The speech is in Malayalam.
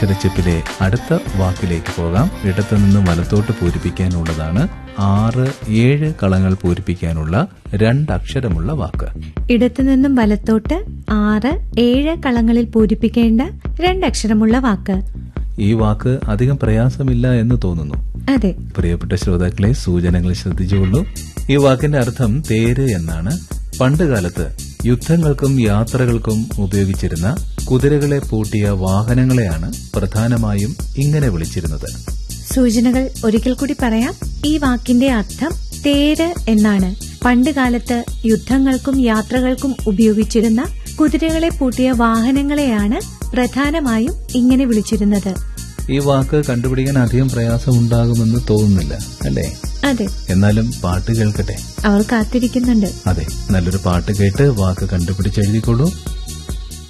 അക്ഷരച്ചിപ്പിലെ അടുത്ത വാക്കിലേക്ക് പോകാം ഇടത്തു നിന്ന് വലത്തോട്ട് പൂരിപ്പിക്കാനുള്ളതാണ് ആറ് ഏഴ് കളങ്ങൾ പൂരിപ്പിക്കാനുള്ള രണ്ടക്ഷരമുള്ള വാക്ക് ഇടത്തുനിന്നും വലത്തോട്ട് ആറ് ഏഴ് കളങ്ങളിൽ പൂരിപ്പിക്കേണ്ട രണ്ടക്ഷരമുള്ള വാക്ക് ഈ വാക്ക് അധികം പ്രയാസമില്ല എന്ന് തോന്നുന്നു അതെ പ്രിയപ്പെട്ട ശ്രോതാക്കളെ സൂചനകൾ ശ്രദ്ധിച്ചുകൊള്ളൂ ഈ വാക്കിന്റെ അർത്ഥം തേര് എന്നാണ് പണ്ടുകാലത്ത് യുദ്ധങ്ങൾക്കും യാത്രകൾക്കും ഉപയോഗിച്ചിരുന്ന കുതിരകളെ പൂട്ടിയ വാഹനങ്ങളെയാണ് പ്രധാനമായും ഇങ്ങനെ വിളിച്ചിരുന്നത് സൂചനകൾ ഒരിക്കൽ കൂടി പറയാം ഈ വാക്കിന്റെ അർത്ഥം തേര് എന്നാണ് പണ്ടുകാലത്ത് യുദ്ധങ്ങൾക്കും യാത്രകൾക്കും ഉപയോഗിച്ചിരുന്ന കുതിരകളെ പൂട്ടിയ വാഹനങ്ങളെയാണ് പ്രധാനമായും ഇങ്ങനെ വിളിച്ചിരുന്നത് ഈ വാക്ക് കണ്ടുപിടിക്കാൻ അധികം പ്രയാസമുണ്ടാകുമെന്ന് തോന്നുന്നില്ല അല്ലേ അതെ എന്നാലും പാട്ട് കേൾക്കട്ടെ അവർ കാത്തിരിക്കുന്നുണ്ട് അതെ നല്ലൊരു പാട്ട് കേട്ട് വാക്ക് കണ്ടുപിടിച്ചെഴുതിക്കോളൂ